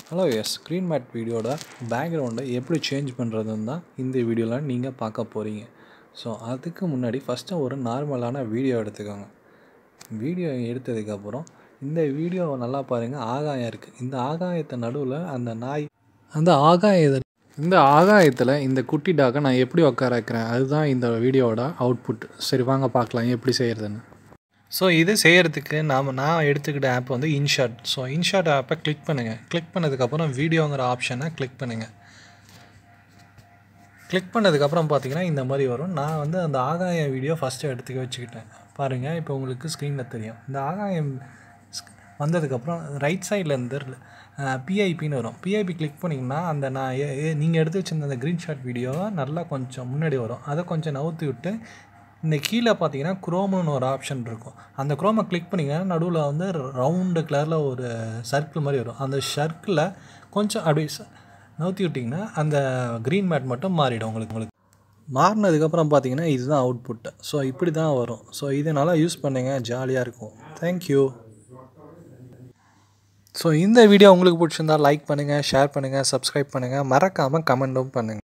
hello yes screen mat வீடியோட பேக்ரவுண்டை எப்படி change பண்ணுறதுன்னு தான் இந்த வீடியோவில் நீங்கள் பார்க்க போகிறீங்க ஸோ அதுக்கு முன்னாடி ஃபஸ்ட்டு ஒரு நார்மலான வீடியோ எடுத்துக்கோங்க வீடியோ எடுத்ததுக்கப்புறம் இந்த வீடியோவை நல்லா பாருங்கள் ஆகாயம் இருக்குது இந்த ஆகாயத்தை நடுவில் அந்த நாய் அந்த ஆகாய இந்த ஆகாயத்தில் இந்த குட்டி டாக்கை நான் எப்படி உட்கார வைக்கிறேன் அதுதான் இந்த வீடியோவோட அவுட்புட் சரி வாங்க பார்க்கலாம் எப்படி செய்கிறதுன்னு ஸோ இது செய்கிறதுக்கு நாம் நான் எடுத்துக்கிட்ட ஆப் வந்து இன்ஷாட் ஸோ இன்ஷாட் ஆப்பை கிளிக் பண்ணுங்கள் கிளிக் பண்ணதுக்கப்புறம் வீடியோங்கிற ஆப்ஷனை கிளிக் பண்ணுங்கள் கிளிக் பண்ணதுக்கப்புறம் பார்த்தீங்கன்னா இந்த மாதிரி வரும் நான் வந்து அந்த ஆகாய வீடியோ ஃபஸ்ட்டு எடுத்துக்க வச்சுக்கிட்டேன் பாருங்கள் இப்போ உங்களுக்கு ஸ்க்ரீனில் தெரியும் இந்த ஆகாயம் வந்ததுக்கப்புறம் ரைட் சைட்லேருந்து பிஐபின்னு வரும் பிஐபி கிளிக் பண்ணிங்கன்னா அந்த நான் நீங்கள் எடுத்து வச்சிருந்த அந்த க்ரீன் ஷாட் வீடியோவை நல்லா கொஞ்சம் முன்னாடி வரும் அதை கொஞ்சம் நவுத்தி விட்டு இந்த கீழே பார்த்தீங்கன்னா குரோம்னு ஒரு ஆப்ஷன் இருக்கும் அந்த குரோமை கிளிக் பண்ணிங்கன்னா நடுவில் வந்து ரவுண்டு கலரில் ஒரு சர்க்கிள் மாதிரி வரும் அந்த சர்க்கிளில் கொஞ்சம் அப்படி நவுத்தி விட்டிங்கன்னா அந்த க்ரீன் மேட் மட்டும் மாறிடும் உங்களுக்கு உங்களுக்கு மாறினதுக்கப்புறம் பார்த்தீங்கன்னா இதுதான் அவுட்புட்டு ஸோ இப்படி தான் வரும் ஸோ இதை நல்லா யூஸ் பண்ணுங்கள் ஜாலியாக இருக்கும் தேங்க்யூ ஸோ இந்த வீடியோ உங்களுக்கு பிடிச்சிருந்தா லைக் பண்ணுங்கள் ஷேர் பண்ணுங்கள் சப்ஸ்கிரைப் பண்ணுங்கள் மறக்காமல் கமெண்ட்டும் பண்ணுங்கள்